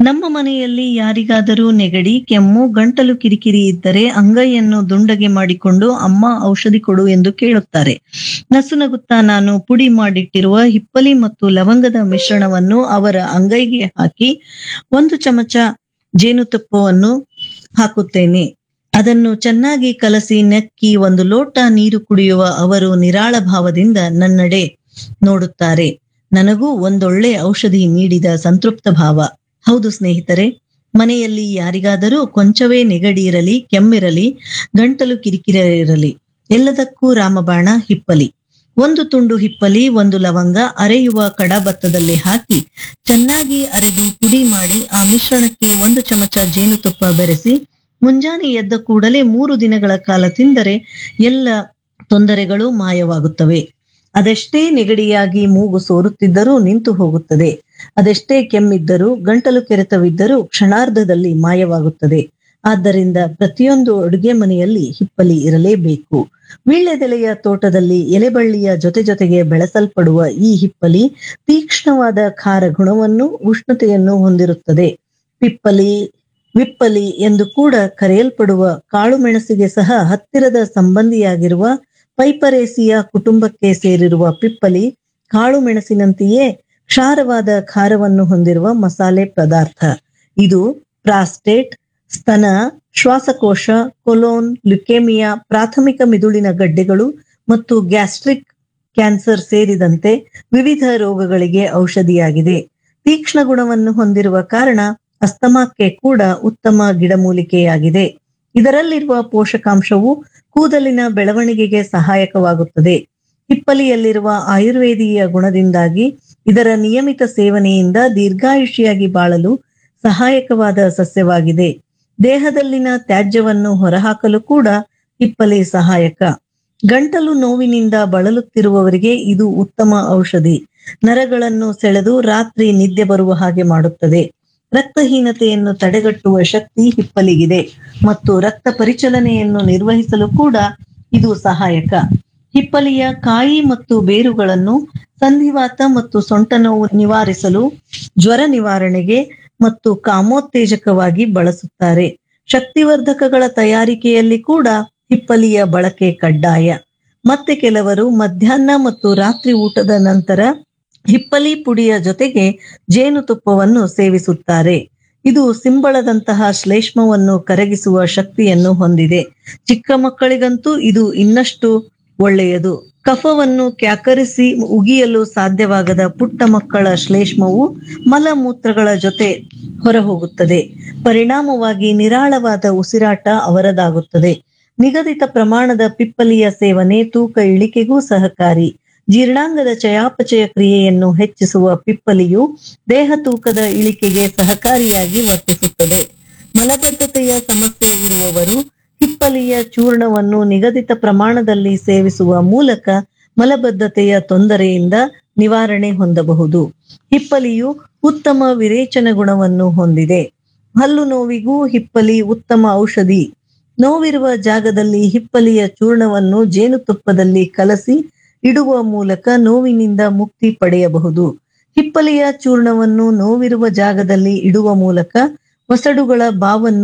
ನಮ್ಮ ಮನೆಯಲ್ಲಿ ಯಾರಿಗಾದರೂ ನೆಗಡಿ ಕೆಮ್ಮು ಗಂಟಲು ಕಿರಿಕಿರಿ ಇದ್ದರೆ ಅಂಗೈಯನ್ನು ದುಂಡಗೆ ಮಾಡಿಕೊಂಡು ಅಮ್ಮ ಔಷಧಿ ಕೊಡು ಎಂದು ಕೇಳುತ್ತಾರೆ ನಸುನಗುತ್ತಾ ನಾನು ಪುಡಿ ಮಾಡಿಟ್ಟಿರುವ ಹಿಪ್ಪಲಿ ಮತ್ತು ಲವಂಗದ ಮಿಶ್ರಣವನ್ನು ಅವರ ಅಂಗೈಗೆ ಹಾಕಿ ಒಂದು ಚಮಚ ಜೇನುತುಪ್ಪವನ್ನು ಹಾಕುತ್ತೇನೆ ಅದನ್ನು ಚೆನ್ನಾಗಿ ಕಲಸಿ ನೆಕ್ಕಿ ಒಂದು ಲೋಟ ನೀರು ಕುಡಿಯುವ ಅವರು ನಿರಾಳ ಭಾವದಿಂದ ನನ್ನೆಡೆ ನೋಡುತ್ತಾರೆ ನನಗೂ ಒಂದೊಳ್ಳೆ ಔಷಧಿ ನೀಡಿದ ಸಂತೃಪ್ತ ಭಾವ ಹೌದು ಸ್ನೇಹಿತರೆ ಮನೆಯಲ್ಲಿ ಯಾರಿಗಾದರೂ ಕೊಂಚವೇ ನೆಗಡಿ ಇರಲಿ ಕೆಮ್ಮಿರಲಿ ಗಂಟಲು ಕಿರಿಕಿರಿ ಇರಲಿ ಎಲ್ಲದಕ್ಕೂ ರಾಮಬಾಣ ಹಿಪ್ಪಲಿ ಒಂದು ತುಂಡು ಹಿಪ್ಪಲಿ ಒಂದು ಲವಂಗ ಅರೆಯುವ ಕಡಭತ್ತದಲ್ಲಿ ಹಾಕಿ ಚೆನ್ನಾಗಿ ಅರೆದು ಪುಡಿ ಮಾಡಿ ಆ ಮಿಶ್ರಣಕ್ಕೆ ಒಂದು ಚಮಚ ಜೇನುತುಪ್ಪ ಬೆರೆಸಿ ಮುಂಜಾನೆ ಎದ್ದ ಕೂಡಲೇ ಮೂರು ದಿನಗಳ ಕಾಲ ತಿಂದರೆ ಎಲ್ಲ ತೊಂದರೆಗಳು ಮಾಯವಾಗುತ್ತವೆ ಅದೆಷ್ಟೇ ನೆಗಡಿಯಾಗಿ ಮೂಗು ಸೋರುತ್ತಿದ್ದರೂ ನಿಂತು ಹೋಗುತ್ತದೆ ಅದೆಷ್ಟೇ ಕೆಮ್ಮಿದ್ದರೂ ಗಂಟಲು ಕೆರೆತವಿದ್ದರೂ ಕ್ಷಣಾರ್ಧದಲ್ಲಿ ಮಾಯವಾಗುತ್ತದೆ ಆದ್ದರಿಂದ ಪ್ರತಿಯೊಂದು ಅಡುಗೆ ಮನೆಯಲ್ಲಿ ಹಿಪ್ಪಲಿ ಇರಲೇಬೇಕು ವೀಳ್ಯದೆಲೆಯ ತೋಟದಲ್ಲಿ ಎಲೆಬಳ್ಳಿಯ ಜೊತೆ ಜೊತೆಗೆ ಬೆಳೆಸಲ್ಪಡುವ ಈ ಹಿಪ್ಪಲಿ ತೀಕ್ಷ್ಣವಾದ ಖಾರ ಗುಣವನ್ನು ಉಷ್ಣತೆಯನ್ನು ಹೊಂದಿರುತ್ತದೆ ಪಿಪ್ಪಲಿ ವಿಪ್ಪಲಿ ಎಂದು ಕೂಡ ಕರೆಯಲ್ಪಡುವ ಕಾಳು ಮೆಣಸಿಗೆ ಸಹ ಹತ್ತಿರದ ಸಂಬಂಧಿಯಾಗಿರುವ ಪೈಪರೇಸಿಯ ಕುಟುಂಬಕ್ಕೆ ಸೇರಿರುವ ಪಿಪ್ಪಲಿ ಕಾಳು ಮೆಣಸಿನಂತೆಯೇ ಕ್ಷಾರವಾದ ಖಾರವನ್ನು ಹೊಂದಿರುವ ಮಸಾಲೆ ಪದಾರ್ಥ ಇದು ಪ್ರಾಸ್ಟೇಟ್ ಸ್ತನ ಶ್ವಾಸಕೋಶ ಕೊಲೋನ್ ಲ್ಯುಕೇಮಿಯಾ ಪ್ರಾಥಮಿಕ ಮಿದುಳಿನ ಗಡ್ಡೆಗಳು ಮತ್ತು ಗ್ಯಾಸ್ಟ್ರಿಕ್ ಕ್ಯಾನ್ಸರ್ ಸೇರಿದಂತೆ ವಿವಿಧ ರೋಗಗಳಿಗೆ ಔಷಧಿಯಾಗಿದೆ ತೀಕ್ಷ್ಣ ಗುಣವನ್ನು ಹೊಂದಿರುವ ಕಾರಣ ಅಸ್ತಮಾಕ್ಕೆ ಕೂಡ ಉತ್ತಮ ಗಿಡಮೂಲಿಕೆಯಾಗಿದೆ ಇದರಲ್ಲಿರುವ ಪೋಷಕಾಂಶವು ಕೂದಲಿನ ಬೆಳವಣಿಗೆಗೆ ಸಹಾಯಕವಾಗುತ್ತದೆ ಹಿಪ್ಪಲಿಯಲ್ಲಿರುವ ಆಯುರ್ವೇದೀಯ ಗುಣದಿಂದಾಗಿ ಇದರ ನಿಯಮಿತ ಸೇವನೆಯಿಂದ ದೀರ್ಘಾಯುಷಿಯಾಗಿ ಬಾಳಲು ಸಹಾಯಕವಾದ ಸಸ್ಯವಾಗಿದೆ ದೇಹದಲ್ಲಿನ ತ್ಯಾಜ್ಯವನ್ನು ಹೊರಹಾಕಲು ಕೂಡ ಹಿಪ್ಪಲಿ ಸಹಾಯಕ ಗಂಟಲು ನೋವಿನಿಂದ ಬಳಲುತ್ತಿರುವವರಿಗೆ ಇದು ಉತ್ತಮ ಔಷಧಿ ನರಗಳನ್ನು ಸೆಳೆದು ರಾತ್ರಿ ನಿದ್ದೆ ಬರುವ ಹಾಗೆ ಮಾಡುತ್ತದೆ ರಕ್ತಹೀನತೆಯನ್ನು ತಡೆಗಟ್ಟುವ ಶಕ್ತಿ ಹಿಪ್ಪಲಿಗಿದೆ ಮತ್ತು ರಕ್ತ ಪರಿಚಲನೆಯನ್ನು ನಿರ್ವಹಿಸಲು ಕೂಡ ಇದು ಸಹಾಯಕ ಹಿಪ್ಪಲಿಯ ಕಾಯಿ ಮತ್ತು ಬೇರುಗಳನ್ನು ಸಂಧಿವಾತ ಮತ್ತು ಸೊಂಟ ನೋವು ನಿವಾರಿಸಲು ಜ್ವರ ನಿವಾರಣೆಗೆ ಮತ್ತು ಕಾಮೋತ್ತೇಜಕವಾಗಿ ಬಳಸುತ್ತಾರೆ ಶಕ್ತಿವರ್ಧಕಗಳ ತಯಾರಿಕೆಯಲ್ಲಿ ಕೂಡ ಹಿಪ್ಪಲಿಯ ಬಳಕೆ ಕಡ್ಡಾಯ ಮತ್ತೆ ಕೆಲವರು ಮಧ್ಯಾಹ್ನ ಮತ್ತು ರಾತ್ರಿ ಊಟದ ನಂತರ ಹಿಪ್ಪಲಿ ಪುಡಿಯ ಜೊತೆಗೆ ಜೇನುತುಪ್ಪವನ್ನು ಸೇವಿಸುತ್ತಾರೆ ಇದು ಸಿಂಬಳದಂತಹ ಶ್ಲೇಷ್ಮವನ್ನು ಕರಗಿಸುವ ಶಕ್ತಿಯನ್ನು ಹೊಂದಿದೆ ಚಿಕ್ಕ ಮಕ್ಕಳಿಗಂತೂ ಇದು ಇನ್ನಷ್ಟು ಒಳ್ಳೆಯದು ಕಫವನ್ನು ಕ್ಯಾಕರಿಸಿ ಉಗಿಯಲು ಸಾಧ್ಯವಾಗದ ಪುಟ್ಟ ಮಕ್ಕಳ ಶ್ಲೇಷ್ಮವು ಮಲಮೂತ್ರಗಳ ಜೊತೆ ಹೊರಹೋಗುತ್ತದೆ ಪರಿಣಾಮವಾಗಿ ನಿರಾಳವಾದ ಉಸಿರಾಟ ಅವರದಾಗುತ್ತದೆ ನಿಗದಿತ ಪ್ರಮಾಣದ ಪಿಪ್ಪಲಿಯ ಸೇವನೆ ತೂಕ ಇಳಿಕೆಗೂ ಸಹಕಾರಿ ಜೀರ್ಣಾಂಗದ ಚಯಾಪಚಯ ಕ್ರಿಯೆಯನ್ನು ಹೆಚ್ಚಿಸುವ ಪಿಪ್ಪಲಿಯು ದೇಹ ತೂಕದ ಇಳಿಕೆಗೆ ಸಹಕಾರಿಯಾಗಿ ವರ್ತಿಸುತ್ತದೆ ಮಲಬದ್ಧತೆಯ ಸಮಸ್ಯೆ ಇರುವವರು ಹಿಪ್ಪಲಿಯ ಚೂರ್ಣವನ್ನು ನಿಗದಿತ ಪ್ರಮಾಣದಲ್ಲಿ ಸೇವಿಸುವ ಮೂಲಕ ಮಲಬದ್ಧತೆಯ ತೊಂದರೆಯಿಂದ ನಿವಾರಣೆ ಹೊಂದಬಹುದು ಹಿಪ್ಪಲಿಯು ಉತ್ತಮ ವಿರೇಚನ ಗುಣವನ್ನು ಹೊಂದಿದೆ ಹಲ್ಲು ನೋವಿಗೂ ಹಿಪ್ಪಲಿ ಉತ್ತಮ ಔಷಧಿ ನೋವಿರುವ ಜಾಗದಲ್ಲಿ ಹಿಪ್ಪಲಿಯ ಚೂರ್ಣವನ್ನು ಜೇನುತುಪ್ಪದಲ್ಲಿ ಕಲಸಿ ಇಡುವ ಮೂಲಕ ನೋವಿನಿಂದ ಮುಕ್ತಿ ಪಡೆಯಬಹುದು ಹಿಪ್ಪಲಿಯ ಚೂರ್ಣವನ್ನು ನೋವಿರುವ ಜಾಗದಲ್ಲಿ ಇಡುವ ಮೂಲಕ ವಸಡುಗಳ ಬಾವನ್ನು